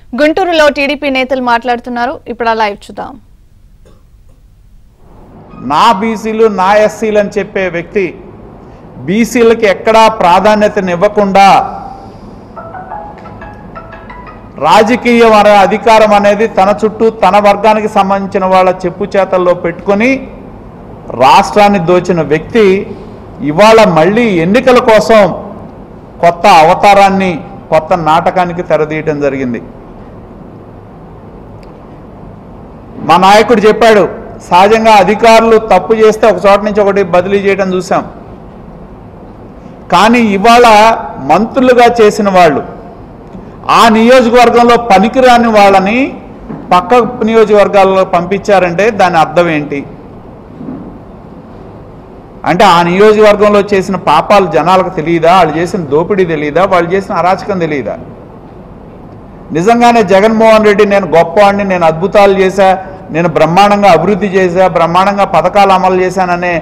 గుంటూరులో టీడీపీ నేతలు మాట్లాడుతున్నారు ఇప్పుడు ఆ లైవ్ చూద్దాం నా బీసీలు నా ఎస్సీలు అని చెప్పే వ్యక్తి బీసీలకి ఎక్కడా ప్రాధాన్యతనివ్వకుండా రాజకీయ వర- అధికారం అనేది తన చుట్టూ తన వర్గానికి సంబంధించిన వాళ్ళ చెప్పు చేతల్లో పెట్టుకొని రాష్ట్రాన్ని దోచిన వ్యక్తి ఇవాళ మళ్ళీ ఎన్నికల కోసం కొత్త అవతారాన్ని కొత్త నాటకానికి తెరదీయటం జరిగింది మా నాయకుడు చెప్పాడు సహజంగా అధికారులు తప్పు చేస్తే ఒక చోట నుంచి ఒకటి బదిలీ చేయడం చూసాం కానీ ఇవాళ మంత్రులుగా చేసిన వాళ్ళు ఆ నియోజకవర్గంలో పనికిరాని వాళ్ళని పక్క నియోజకవర్గాల్లో పంపించారంటే దాని అర్థం ఏంటి అంటే ఆ నియోజకవర్గంలో చేసిన పాపాలు జనాలకు తెలియదా వాళ్ళు చేసిన దోపిడీ తెలియదా వాళ్ళు చేసిన అరాచకం తెలియదా నిజంగానే జగన్మోహన్ రెడ్డి నేను గొప్పవాడిని నేను అద్భుతాలు చేశా నేను బ్రహ్మాండంగా అభివృద్ధి చేశా బ్రహ్మాండంగా పథకాలు అమలు చేశాననే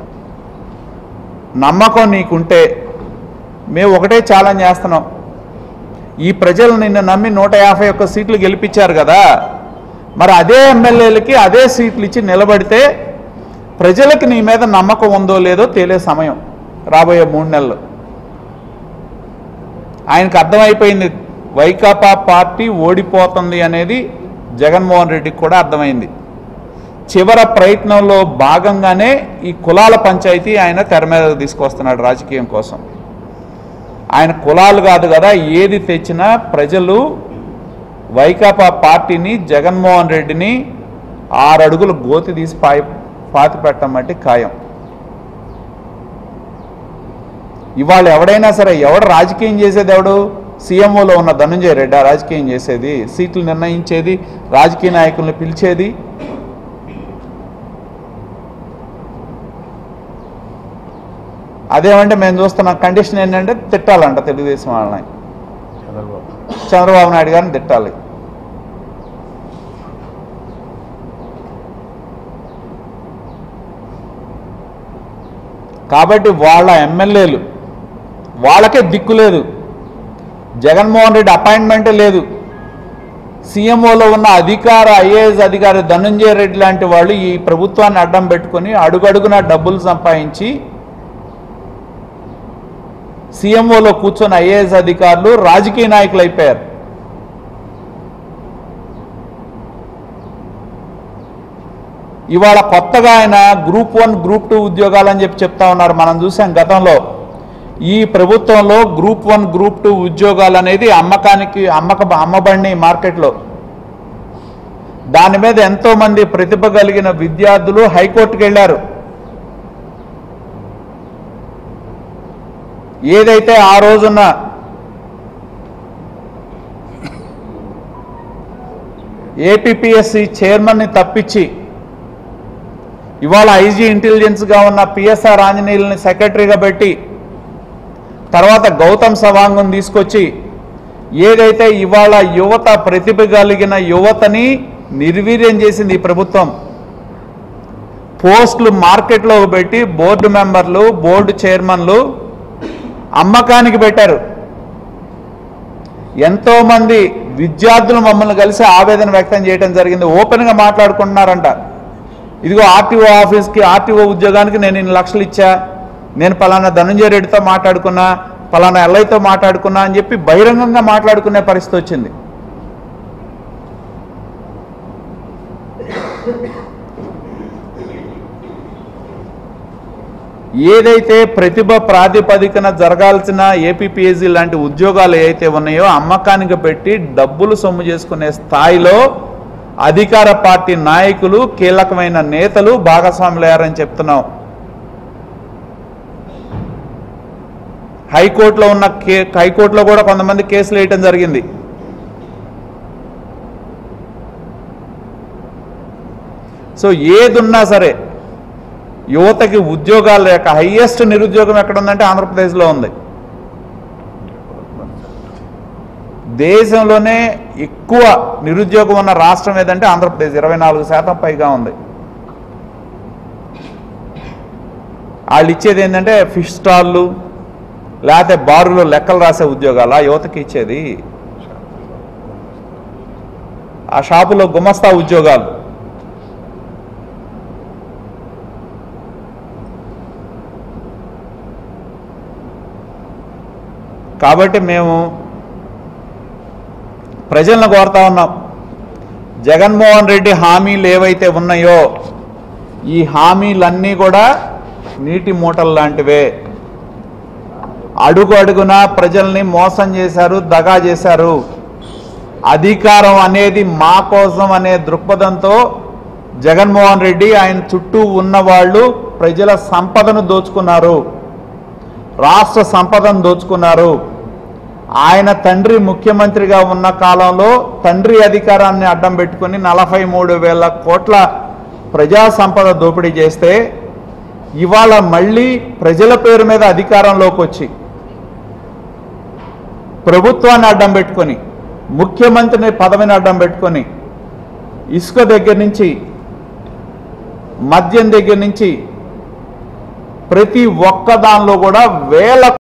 నమ్మకం నీకుంటే మేము ఒకటే ఛాలెంజ్ చేస్తున్నాం ఈ ప్రజలు నిన్ను నమ్మి నూట యాభై ఒక్క సీట్లు గెలిపించారు కదా మరి అదే ఎమ్మెల్యేలకి అదే సీట్లు ఇచ్చి నిలబడితే ప్రజలకు నీ మీద నమ్మకం ఉందో లేదో తేలే సమయం రాబోయే మూడు నెలలు ఆయనకు అర్థమైపోయింది వైకాపా పార్టీ ఓడిపోతుంది అనేది జగన్మోహన్ రెడ్డికి కూడా అర్థమైంది చివర ప్రయత్నంలో భాగంగానే ఈ కులాల పంచాయతీ ఆయన తెర మీద తీసుకొస్తున్నాడు రాజకీయం కోసం ఆయన కులాలు కాదు కదా ఏది తెచ్చినా ప్రజలు వైకాపా పార్టీని జగన్మోహన్ రెడ్డిని ఆరు అడుగులు గోతి తీసి పాయి పాతి పెట్టమంటే ఖాయం ఇవాళ ఎవడైనా సరే ఎవడు రాజకీయం చేసేది ఎవడు సీఎంఓలో ఉన్న ధనంజయ రెడ్డి ఆ రాజకీయం చేసేది సీట్లు నిర్ణయించేది రాజకీయ నాయకుల్ని పిలిచేది అదేమంటే మేము చూస్తున్న కండిషన్ ఏంటంటే తిట్టాలంట తెలుగుదేశం వాళ్ళని చంద్రబాబు నాయుడు గారిని తిట్టాలి కాబట్టి వాళ్ళ ఎమ్మెల్యేలు వాళ్ళకే దిక్కు లేదు జగన్మోహన్ రెడ్డి అపాయింట్మెంటే లేదు సీఎంఓలో ఉన్న అధికార ఐఏఎస్ అధికారి ధనంజయ రెడ్డి లాంటి వాళ్ళు ఈ ప్రభుత్వాన్ని అడ్డం పెట్టుకొని అడుగడుగున డబ్బులు సంపాదించి సీఎంఓలో కూర్చొని ఐఏఎస్ అధికారులు రాజకీయ నాయకులు అయిపోయారు ఇవాళ కొత్తగా ఆయన గ్రూప్ వన్ గ్రూప్ టూ ఉద్యోగాలని చెప్పి చెప్తా ఉన్నారు మనం చూసాం గతంలో ఈ ప్రభుత్వంలో గ్రూప్ వన్ గ్రూప్ టూ ఉద్యోగాలు అనేది అమ్మకానికి అమ్మక అమ్మబడినాయి మార్కెట్లో దాని మీద ఎంతో మంది ప్రతిభ కలిగిన విద్యార్థులు హైకోర్టుకు వెళ్ళారు ఏదైతే ఆ రోజున ఏపీపీఎస్సి చైర్మన్ని తప్పించి ఇవాళ ఐజీ ఇంటెలిజెన్స్గా ఉన్న పిఎస్ఆర్ ఆంజనేయుల్ని సెక్రటరీగా పెట్టి తర్వాత గౌతమ్ సవాంగం తీసుకొచ్చి ఏదైతే ఇవాళ యువత ప్రతిభ కలిగిన యువతని నిర్వీర్యం చేసింది ఈ ప్రభుత్వం పోస్టులు మార్కెట్లో పెట్టి బోర్డు మెంబర్లు బోర్డు చైర్మన్లు అమ్మకానికి పెట్టారు ఎంతో మంది విద్యార్థులు మమ్మల్ని కలిసి ఆవేదన వ్యక్తం చేయడం జరిగింది ఓపెన్గా మాట్లాడుకుంటున్నారంట ఇదిగో ఆర్టీఓ ఆఫీస్కి ఆర్టీఓ ఉద్యోగానికి నేను ఇన్ని లక్షలు ఇచ్చా నేను పలానా ధనంజయ రెడ్డితో మాట్లాడుకున్నా పలానా ఎల్ఐతో మాట్లాడుకున్నా అని చెప్పి బహిరంగంగా మాట్లాడుకునే పరిస్థితి వచ్చింది ఏదైతే ప్రతిభ ప్రాతిపదికన జరగాల్సిన ఏపీపీఎస్సీ లాంటి ఉద్యోగాలు ఏవైతే ఉన్నాయో అమ్మకానికి పెట్టి డబ్బులు సొమ్ము చేసుకునే స్థాయిలో అధికార పార్టీ నాయకులు కీలకమైన నేతలు భాగస్వాములయ్యారని చెప్తున్నాం హైకోర్టులో ఉన్న కే హైకోర్టులో కూడా కొంతమంది కేసులు వేయటం జరిగింది సో ఏదున్నా సరే యువతకి ఉద్యోగాలు లేక హైయెస్ట్ నిరుద్యోగం ఎక్కడ ఉందంటే ఆంధ్రప్రదేశ్లో ఉంది దేశంలోనే ఎక్కువ నిరుద్యోగం ఉన్న రాష్ట్రం ఏదంటే ఆంధ్రప్రదేశ్ ఇరవై నాలుగు శాతం పైగా ఉంది వాళ్ళు ఇచ్చేది ఏంటంటే ఫిష్ స్టాళ్ళు లేకపోతే బారులో లెక్కలు రాసే ఉద్యోగాలు ఆ యువతకి ఇచ్చేది ఆ షాపులో గుమస్తా ఉద్యోగాలు కాబట్టి మేము ప్రజలను కోరుతా ఉన్నాం జగన్మోహన్ రెడ్డి హామీలు ఏవైతే ఉన్నాయో ఈ హామీలన్నీ కూడా నీటి మూటలు లాంటివే అడుగు అడుగున ప్రజల్ని మోసం చేశారు దగా చేశారు అధికారం అనేది మా కోసం అనే దృక్పథంతో జగన్మోహన్ రెడ్డి ఆయన చుట్టూ ఉన్న వాళ్ళు ప్రజల సంపదను దోచుకున్నారు రాష్ట్ర సంపదను దోచుకున్నారు ఆయన తండ్రి ముఖ్యమంత్రిగా ఉన్న కాలంలో తండ్రి అధికారాన్ని అడ్డం పెట్టుకుని నలభై మూడు వేల కోట్ల ప్రజా సంపద దోపిడీ చేస్తే ఇవాళ మళ్ళీ ప్రజల పేరు మీద అధికారంలోకి వచ్చి ప్రభుత్వాన్ని అడ్డం పెట్టుకొని ముఖ్యమంత్రిని పదవిని అడ్డం పెట్టుకొని ఇసుక దగ్గర నుంచి మద్యం దగ్గర నుంచి ప్రతి ఒక్క దానిలో కూడా వేల